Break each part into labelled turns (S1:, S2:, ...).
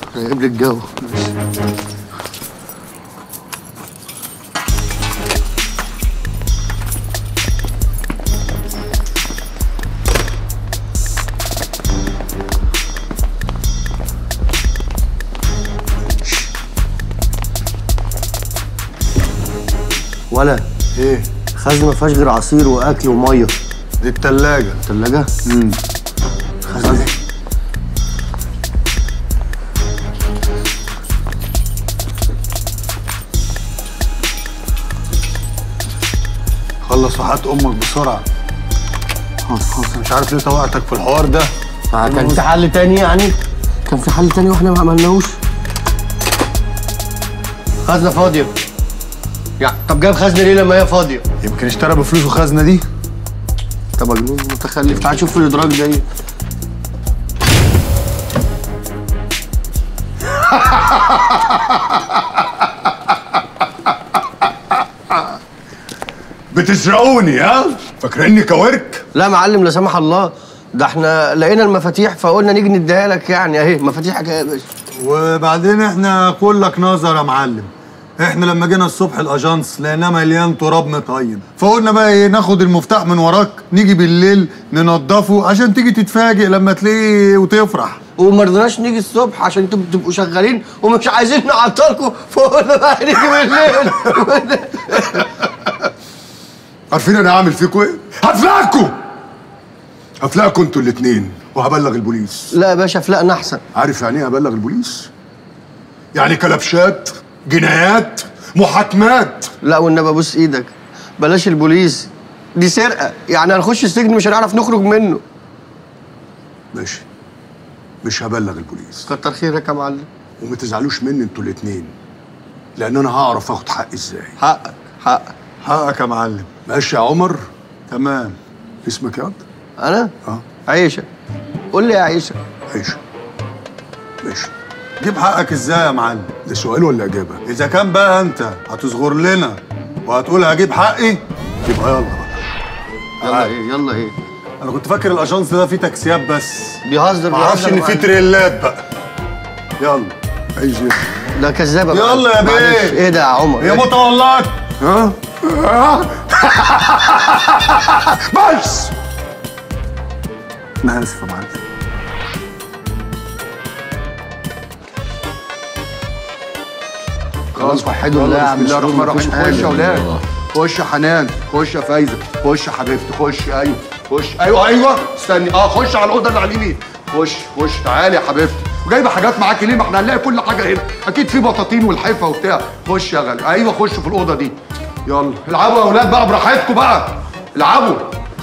S1: راقب لي الجو ولا
S2: ايه
S1: خزنة ما فيهاش غير عصير واكل وميه
S2: دي التلاجة
S1: ثلاجة
S2: امم
S1: خزنة
S2: خلص وحات امك بسرعة خلاص خلاص مش عارف ليه طوعتك في الحوار ده
S1: ما كان في حل تاني يعني كان في حل تاني واحنا ما عملناهوش خزنة فاضية يعني طب جايب خزنة ليه لما هي فاضية؟
S2: يمكن اشترى بفلوسه خزنة دي
S1: انت مجنون متخلف تعال شوف في الادراج ده ايه
S2: بتسرقوني ها فاكريني كورك
S1: لا يا معلم لا سمح الله ده احنا لقينا المفاتيح فقلنا نيجي نديها لك يعني اهي مفاتيحك اهي يا باشا
S2: وبعدين احنا كلك نظر يا معلم احنا لما جينا الصبح الاجانس لقيناه مليان تراب مطين فقلنا بقى ايه ناخد المفتاح من وراك نيجي بالليل ننضفه عشان تيجي تتفاجئ لما تلاقيه وتفرح
S1: وما رضيناش نيجي الصبح عشان انتوا تبقوا شغالين ومش عايزين نعطلكم فقلنا بقى نيجي بالليل
S3: عارفين انا هعمل فيكم ايه؟ هفلقكم هفلقكم انتوا الاتنين وهبلغ البوليس
S1: لا يا باشا فلقنا احسن
S3: عارف يعني ايه هبلغ البوليس؟ يعني كلبشات جنايات محاكمات
S1: لا والنبي ابوس ايدك بلاش البوليس دي سرقه يعني هنخش السجن مش هنعرف نخرج منه
S3: ماشي مش هبلغ البوليس
S1: كتر خيرك يا معلم
S3: وما تزعلوش مني انتوا الاتنين لان انا هعرف اخد حقي ازاي
S1: حقك حقك
S2: حقك يا معلم
S3: ماشي يا عمر
S2: تمام
S3: اسمك ياض
S1: انا
S3: اه
S1: عيشه قول لي يا عيشه
S3: عيشه ماشي
S2: جيب حقك ازاي يا معلم
S3: ده سؤال ولا اجابه
S2: اذا كان بقى انت هتصغر لنا وهتقول هجيب حقي يبقى يلا بقى
S1: يلا ايه يلا ايه
S2: انا كنت فاكر الاجانس ده فيه تاكسيات بس
S1: بيهزر
S2: ما اعرفش
S1: بيهزر
S2: ان في
S1: معانا.
S2: تريلات بقى يلا
S3: عايز ايه
S1: لا كذاب يا
S2: يلا
S1: معلم.
S2: يا بيه.
S1: معلش، ايه ده يا عمر
S2: يا
S1: إيه؟
S2: متولات
S3: ها بس
S2: انا اسف يا معلم
S1: خلاص وحدوا الله يا عم
S3: بسم الله الرحمن الرحيم
S1: مفيش
S3: خش يا
S1: حاجة.
S3: اولاد خش يا حنان خش يا فايزه خش يا حبيبتي خش ايوه خش ايوه ايوه استني اه خش على الاوضه اللي على اليمين خش خش تعالي يا حبيبتي وجايبه حاجات معاكي ليه ما احنا هنلاقي كل حاجه هنا اكيد في بطاطين والحفه وبتاع خش يا غالي ايوه خش في الاوضه دي يلا العبوا يا اولاد بقى براحتكم بقى العبوا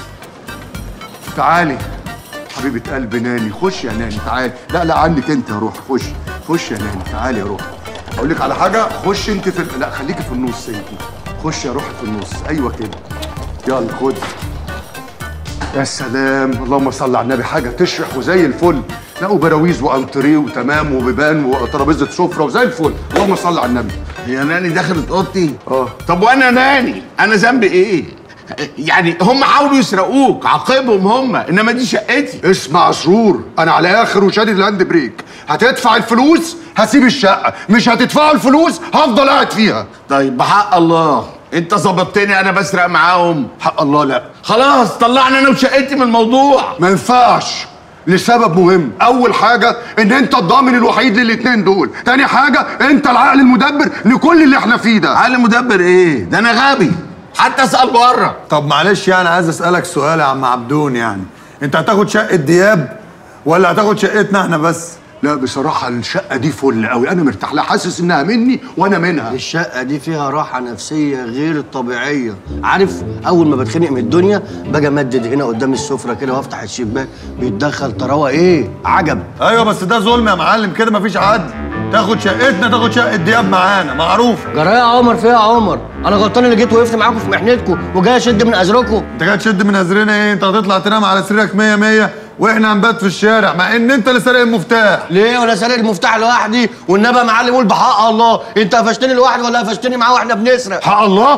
S3: تعالي حبيبه قلب ناني خش يا ناني تعالي لا لا عنك انت يا روح خش خش يا ناني تعالي يا روح اقول لك على حاجه خش انت في ال- لا خليكي في النص انت خش يا روحي في النص ايوه كده يلا خد يا سلام اللهم صل على النبي حاجه تشرح وزي الفل لا وبراويز وانتريه وتمام وبيبان وترابيزه سفره وزي الفل اللهم صل على النبي
S4: هي ناني دخلت اوضتي
S3: اه
S4: طب وانا ناني انا ذنبي ايه يعني هم حاولوا يسرقوك عاقبهم هم انما دي شقتي
S3: اسمع سرور انا على اخر وشادد الهاند بريك هتدفع الفلوس هسيب الشقه مش هتدفعوا الفلوس هفضل قاعد فيها
S4: طيب بحق الله انت ظبطتني انا بسرق معاهم
S3: حق الله لا
S4: خلاص طلعنا انا وشقتي من الموضوع
S3: ما ينفعش لسبب مهم اول حاجه ان انت الضامن الوحيد للاتنين دول تاني حاجه انت العقل المدبر لكل اللي احنا فيه ده
S4: عالم مدبر ايه ده انا غبي حتى اسال بره
S2: طب معلش يعني عايز اسالك سؤال يا عم عبدون يعني انت هتاخد شقه دياب ولا هتاخد شقتنا احنا بس
S3: لا بصراحه الشقه دي فل قوي انا مرتاح لها حاسس انها مني وانا منها
S1: الشقة دي فيها راحة نفسية غير الطبيعية عارف أول ما بتخنق من الدنيا باجي أمدد هنا قدام السفرة كده وأفتح الشباك بيتدخل طراوة إيه عجب
S2: ايوه بس ده ظلم يا معلم كده مفيش عدل تاخد شقتنا تاخد شقه دياب معانا معروف
S1: جرايه يا عمر فيها يا عمر أنا غلطان اللي جيت وقفت معاكم في محنتكم وجاي أشد من أزركم
S2: انت جاي تشد من ازرنا ايه انت هتطلع تنام على سريرك 100 100 واحنا هنبات في الشارع مع ان انت اللي سارق المفتاح
S1: ليه وأنا سارق المفتاح لوحدي والنبي يا معلم قول بحق الله أنت قفشتني لوحدي ولا قفشتني معاه وإحنا بنسرق
S3: حق الله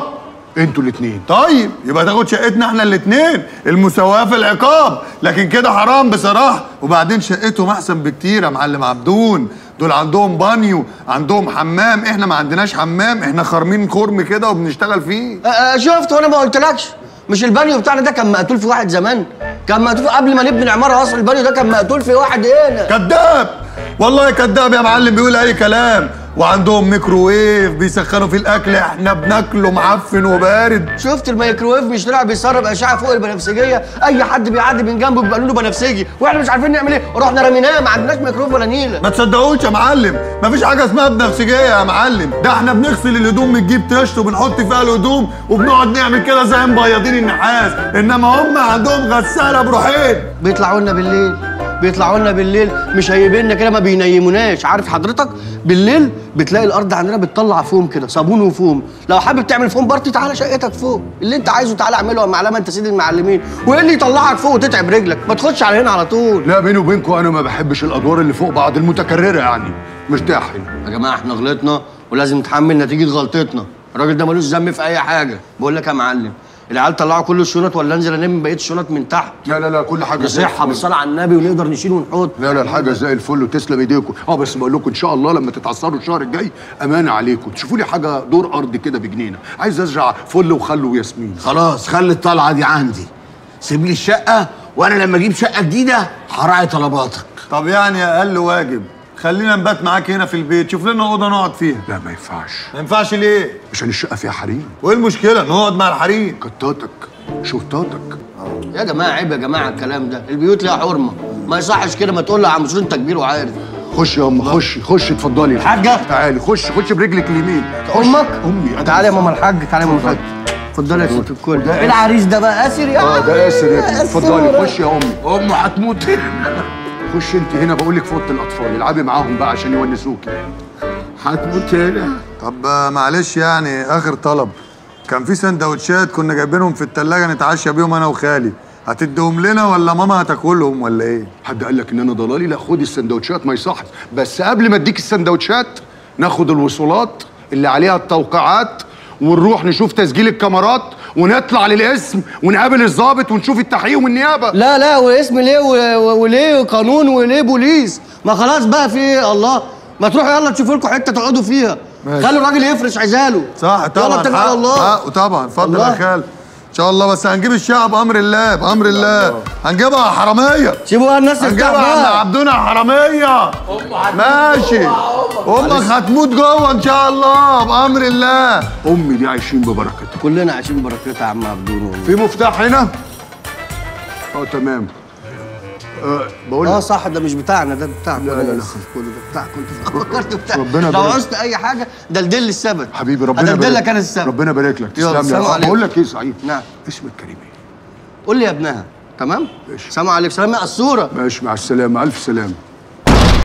S3: انتوا الاثنين
S2: طيب يبقى تاخد شقتنا احنا الاتنين المساواة في العقاب لكن كده حرام بصراحة وبعدين شقتهم احسن بكتير يا معلم عبدون دول عندهم بانيو عندهم حمام احنا ما عندناش حمام احنا خارمين خرم كده وبنشتغل فيه
S1: آه، آه، شفت وانا ما قلتلكش مش البانيو بتاعنا ده كان مقتول في واحد زمان كان مقتول قبل ما نبني العماره اصلا البانيو ده كان مقتول في واحد هنا
S2: كذاب والله كذاب يا معلم بيقول اي كلام وعندهم ميكروويف بيسخنوا فيه الاكل احنا بناكله معفن وبارد
S1: شفت الميكروويف مش طلع بيسرب اشعه فوق البنفسجيه اي حد بيعدي من جنبه بيبقى لونه بنفسجي واحنا مش عارفين نعمل ايه رحنا رميناه ما عندناش ميكروويف ولا نيله
S2: ما تصدقوش يا معلم مفيش حاجه اسمها بنفسجيه يا معلم ده احنا بنغسل الهدوم بنجيب طشت وبنحط فيها الهدوم وبنقعد نعمل كده زي مبيضين النحاس انما هم عندهم غساله بروحين
S1: بيطلعوا لنا بالليل بيطلعوا لنا بالليل مش هيبيننا كده ما بينيموناش عارف حضرتك بالليل بتلاقي الارض عندنا بتطلع فوم كده صابون وفوم لو حابب تعمل فوم بارتي تعالى شقتك فوق اللي انت عايزه تعالى اعمله يا معلمه انت سيد المعلمين وايه اللي يطلعك فوق وتتعب رجلك ما تخش على هنا على طول
S3: لا بيني وبينكم انا ما بحبش الادوار اللي فوق بعض المتكرره يعني مرتاح هنا
S1: يا جماعه احنا غلطنا ولازم نتحمل نتيجه غلطتنا الراجل ده ملوش ذنب في اي حاجه بقول لك يا معلم العيال طلعوا كل الشنط ولا انزل انام بقيه الشنط من تحت
S3: لا لا لا كل حاجه زي
S1: نصيحه
S3: الفل.
S1: بالصلاه على النبي ونقدر نشيل ونحط
S3: لا لا الحاجه زي الفل وتسلم ايديكم اه بس بقول لكم ان شاء الله لما تتعثروا الشهر الجاي امانه عليكم تشوفوا لي حاجه دور ارض كده بجنينه عايز ازرع فل وخل وياسمين
S4: خلاص خلي الطلعه دي عندي سيب لي الشقه وانا لما اجيب شقه جديده هراعي طلباتك
S2: طب يعني اقل واجب خلينا نبات معاك هنا في البيت شوف لنا اوضه نقعد فيها
S3: لا ما ينفعش
S2: ما ينفعش ليه
S3: عشان الشقه فيها حريم
S2: وايه المشكله نقعد مع الحريم
S3: كتاتك شرطاتك
S1: يا جماعه عيب يا جماعه الكلام ده البيوت ليها حرمه ما يصحش كده ما تقول له يا عم مسلم انت كبير وعارف
S3: خش يا ام خش خش اتفضلي
S1: الحاجة؟
S3: تعالي خش خش برجلك اليمين
S1: امك
S3: امي
S1: تعالى يا ماما الحاج تعالى يا ماما الحاج اتفضلي يا ست الكل ايه العريس ده بقى اسر يا
S3: اه ده ياسر يا ابني
S1: ياسر.
S3: اتفضلي خش يا امي
S4: امه هتموت هنا
S3: خش انت هنا بقول لك في اوضه الاطفال العبي معاهم بقى عشان يونسوكي
S4: هتموت هنا
S2: طب آه، معلش يعني اخر طلب كان في سندوتشات كنا جايبينهم في التلاجة نتعشى بيهم انا وخالي هتديهم لنا ولا ماما هتاكلهم ولا ايه
S3: حد قال لك ان انا ضلالي لا خدي السندوتشات ما يصحش بس قبل ما اديك السندوتشات ناخد الوصولات اللي عليها التوقيعات ونروح نشوف تسجيل الكاميرات ونطلع للاسم ونقابل الضابط ونشوف التحقيق والنيابه
S1: لا لا واسم ليه و- و- وليه قانون وليه بوليس ما خلاص بقى في ايه الله ما تروحوا يلا تشوفوا لكم حته تقعدوا فيها
S2: ماشي.
S1: خلوا الراجل يفرش عزاله
S2: صح طبعا
S1: يلا اتكل على
S2: حق-
S1: الله
S2: حقه طبعا اتفضل يا
S1: الله.
S2: خال ان شاء الله بس هنجيب الشقه بامر الله بامر الله هنجيبها حراميه
S1: سيبوا بقى الناس تفتح
S2: هنجيبها عند
S1: بقى
S2: عبدنا حراميه ماشي امك هتموت جوه ان شاء الله بامر الله
S3: امي دي عايشين ببركتها
S1: كلنا عايشين بركتها يا عم عبدون والله
S3: في مفتاح هنا اه تمام أه بقول
S1: اه
S3: لك
S1: صح ده مش بتاعنا ده بتاعكم
S3: لا، لا، لا.
S1: كله ده بتاعكم انتوا فكرت بتاع
S3: ربنا
S1: لو
S3: يبارك.
S1: عوزت اي حاجه دلدل السبت
S3: حبيبي ربنا
S1: دلدل
S3: يبارك
S1: لك انا السبت
S3: ربنا يبارك لك
S1: يلا،
S3: تسلم
S1: سلام
S3: لي
S1: عليكم.
S3: بقول لك ايه سعيد
S1: نعم.
S3: اسمك كريم ايه
S1: قول لي يا ابنها تمام
S3: ماشي.
S1: سلام عليكم سلام يا قصوره
S3: ماشي مع السلامه الف سلامه